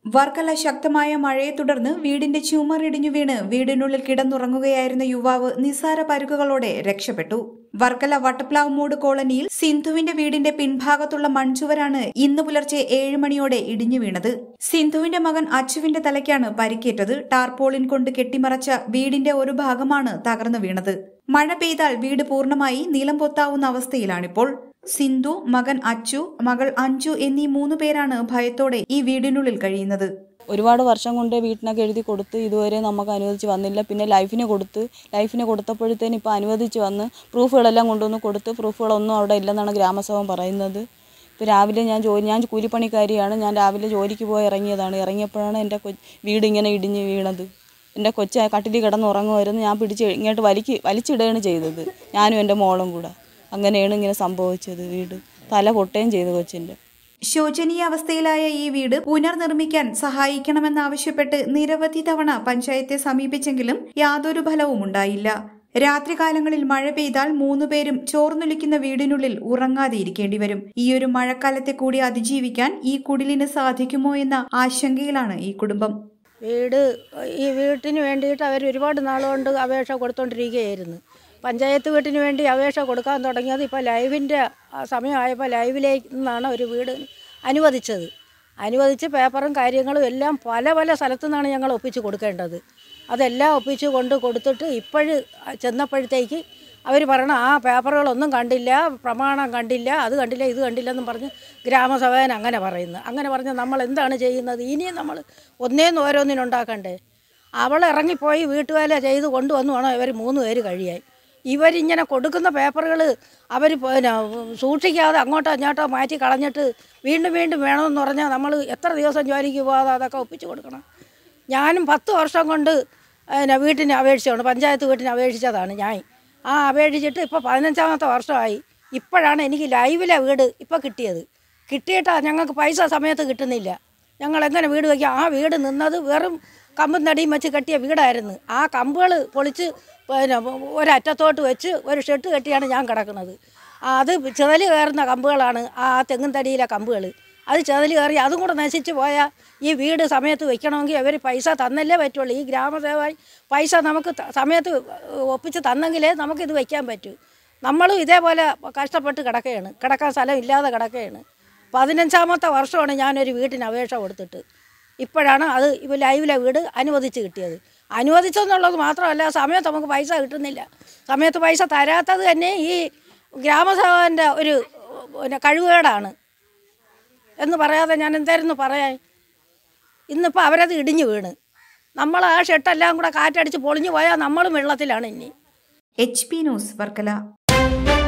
വർക്കല ശക്തമായ മഴയെ തുടർന്ന് വീടിന്റെ ചുമർ ഇടിഞ്ഞു വീണ് വീടിനുള്ളിൽ കിടന്നുറങ്ങുകയായിരുന്ന യുവാവ് നിസ്സാര പരുക്കുകളോടെ രക്ഷപ്പെട്ടു വർക്കല വട്ടപ്ലാവുമൂട് കോളനിയിൽ സിന്ധുവിന്റെ വീടിന്റെ പിൻഭാഗത്തുള്ള മൺചുവരാണ് ഇന്ന് പുലർച്ചെ ഏഴ് മണിയോടെ ഇടിഞ്ഞു വീണത് സിന്ധുവിന്റെ മകൻ അച്ചുവിന്റെ തലയ്ക്കാണ് പരിക്കേറ്റത് ടാർപോളിൻ കൊണ്ട് കെട്ടിമറച്ച വീടിന്റെ ഒരു ഭാഗമാണ് തകർന്നു വീണത് മഴ പെയ്താൽ വീട് പൂർണ്ണമായി നീളം പൊത്താവുന്ന അവസ്ഥയിലാണിപ്പോൾ സിന്ധു മകൻ അച്ചു മകൾ അഞ്ചു എന്നീ മൂന്ന് പേരാണ് ഭയത്തോടെ ഈ വീടിനുള്ളിൽ കഴിയുന്നത് ഒരുപാട് വർഷം കൊണ്ട് വീട്ടിനൊക്കെ എഴുതി കൊടുത്ത് ഇതുവരെ നമുക്ക് അനുവദിച്ച് വന്നില്ല പിന്നെ ലൈഫിന് കൊടുത്ത് ലൈഫിന് കൊടുത്തപ്പോഴത്തേന് ഇപ്പോൾ അനുവദിച്ച് വന്ന് പ്രൂഫുകളെല്ലാം കൊണ്ടുവന്ന് കൊടുത്ത് പ്രൂഫുകളൊന്നും അവിടെ ഇല്ലെന്നാണ് ഗ്രാമസഭ പറയുന്നത് ഇപ്പോൾ രാവിലെ ഞാൻ ജോലി ഞാൻ കൂലിപ്പണിക്കാരിയാണ് ഞാൻ രാവിലെ ജോലിക്ക് പോയി ഇറങ്ങിയതാണ് ഇറങ്ങിയപ്പോഴാണ് എൻ്റെ കൊ വീട് ഇങ്ങനെ ഇടിഞ്ഞ് വീണത് എൻ്റെ കൊച്ച് കട്ടിലിൽ കിടന്ന് ഉറങ്ങുമായിരുന്നു ഞാൻ പിടിച്ച് ഇങ്ങോട്ട് വലിക്ക് വലിച്ചിടുകയാണ് ചെയ്തത് ഞാനും എൻ്റെ മോളും കൂടെ അങ്ങനെയാണ് ഇങ്ങനെ സംഭവിച്ചത് വീട് തല പൊട്ടുകയും ചെയ്തു കൊച്ചിൻ്റെ ശോചനീയ അവസ്ഥയിലായ ഈ വീട് പുനർനിർമ്മിക്കാൻ സഹായിക്കണമെന്നാവശ്യപ്പെട്ട് നിരവധി തവണ പഞ്ചായത്തെ സമീപിച്ചെങ്കിലും യാതൊരു ഫലവും ഉണ്ടായില്ല രാത്രികാലങ്ങളിൽ മഴ പെയ്താൽ മൂന്നുപേരും ചോർന്നൊലിക്കുന്ന വീടിനുള്ളിൽ ഉറങ്ങാതെ ഇരിക്കേണ്ടി വരും ഈയൊരു മഴക്കാലത്തെ കൂടി അതിജീവിക്കാൻ ഈ കുടിലിന് സാധിക്കുമോ എന്ന ആശങ്കയിലാണ് ഈ കുടുംബം വീട് ഈ വീട്ടിന് വേണ്ടിയിട്ട് അവർ ഒരുപാട് നാളുകൊണ്ട് അപേക്ഷ കൊടുത്തോണ്ടിരിക്കുകയായിരുന്നു പഞ്ചായത്ത് വീട്ടിന് വേണ്ടി അപേക്ഷ കൊടുക്കാൻ തുടങ്ങിയത് ഇപ്പോൾ ലൈവിൻ്റെ സമയമായപ്പോൾ ലൈവിലേക്ക് നിന്നാണ് ഒരു വീട് അനുവദിച്ചത് അനുവദിച്ച് പേപ്പറും കാര്യങ്ങളും എല്ലാം പല പല സ്ഥലത്തു നിന്നാണ് ഞങ്ങൾ ഒപ്പിച്ച് കൊടുക്കേണ്ടത് അതെല്ലാം ഒപ്പിച്ച് കൊണ്ട് കൊടുത്തിട്ട് ഇപ്പോഴ് ചെന്നപ്പോഴത്തേക്ക് അവർ പറയണം ആ പേപ്പറുകളൊന്നും കണ്ടില്ല പ്രമാണം കണ്ടില്ല അത് കണ്ടില്ല ഇത് കണ്ടില്ല എന്നും പറഞ്ഞ് ഗ്രാമസഭേന അങ്ങനെ പറയുന്നു അങ്ങനെ പറഞ്ഞ് നമ്മൾ എന്താണ് ചെയ്യുന്നത് ഇനിയും നമ്മൾ ഒന്നേന്ന് ഓരോന്നിനുണ്ടാക്കണ്ടേ അവൾ ഇറങ്ങിപ്പോയി വീട്ടുവേല ചെയ്ത് കൊണ്ടുവന്നു വേണം ഇവർ മൂന്ന് പേര് കഴിയാൻ ഇവരിങ്ങനെ കൊടുക്കുന്ന പേപ്പറുകൾ അവർ പിന്നെ സൂക്ഷിക്കാതെ അങ്ങോട്ടോ ഇങ്ങോട്ടോ മാറ്റി കളഞ്ഞിട്ട് വീണ്ടും വീണ്ടും വേണമെന്ന് പറഞ്ഞാൽ നമ്മൾ എത്ര ദിവസം ജോലിക്ക് പോകാതെ അതൊക്കെ ഒപ്പിച്ച് കൊടുക്കണം ഞാനും പത്ത് വർഷം കൊണ്ട് പിന്നെ വീട്ടിന് അപേക്ഷിച്ചുകൊണ്ട് പഞ്ചായത്ത് വീട്ടിന് അപേക്ഷിച്ചതാണ് ഞാൻ ആ അപേക്ഷിച്ചിട്ട് ഇപ്പോൾ പതിനഞ്ചാമത്തെ വർഷമായി ഇപ്പോഴാണ് എനിക്ക് ലൈവിലെ വീട് ഇപ്പോൾ കിട്ടിയത് കിട്ടിയിട്ടാണ് ഞങ്ങൾക്ക് പൈസ സമയത്ത് കിട്ടുന്നില്ല ഞങ്ങൾ എങ്ങനെ വീട് വയ്ക്കാം ആ വീട് നിന്നത് വെറും കമ്പും തടിയും വെച്ച് കെട്ടിയ വീടായിരുന്നു ആ കമ്പുകൾ പൊളിച്ച് പിന്നെ ഒരറ്റത്തോട്ട് വെച്ച് ഒരു ഷെട്ട് കെട്ടിയാണ് ഞാൻ കിടക്കുന്നത് അത് ചെതല് കയറുന്ന കമ്പുകളാണ് ആ തെങ്ങും തടിയിലെ കമ്പുകൾ അത് ചെതല് കയറി അതും കൂടെ നശിച്ച് പോയാൽ ഈ വീട് സമയത്ത് വെക്കണമെങ്കിൽ അവർ പൈസ തന്നല്ലേ പറ്റുള്ളൂ ഈ ഗ്രാമസേവ പൈസ നമുക്ക് ത- സമയത്ത് ഒപ്പിച്ച് തന്നെങ്കിലേ നമുക്കിത് വയ്ക്കാൻ പറ്റൂ നമ്മളും ഇതേപോലെ കഷ്ടപ്പെട്ട് കിടക്കുകയാണ് കിടക്കാൻ സ്ഥലം ഇല്ലാതെ കിടക്കുകയാണ് പതിനഞ്ചാമത്തെ വർഷമാണ് ഞാനൊരു വീട്ടിന് അപേക്ഷ കൊടുത്തിട്ട് ഇപ്പോഴാണ് അത് ഇപ്പോൾ ലൈവിലെ വീട് അനുവദിച്ച് കിട്ടിയത് അനുവദിച്ചെന്നുള്ളത് മാത്രമല്ല സമയത്ത് നമുക്ക് പൈസ കിട്ടുന്നില്ല സമയത്ത് പൈസ തരാത്തത് തന്നെ ഈ ഗ്രാമസഭൻ്റെ ഒരു പിന്നെ കഴിവുകേടാണ് എന്ന് പറയാതെ ഞാൻ എന്തായിരുന്നു പറയാൻ ഇന്നിപ്പോൾ അവരത് ഇടിഞ്ഞു വീണ് നമ്മൾ ആ ഷെട്ടെല്ലാം കൂടെ കാറ്റടിച്ച് പൊളിഞ്ഞു പോയാൽ നമ്മളും വെള്ളത്തിലാണ് ഇനി എച്ച് പി ന്യൂസ് വർക്കല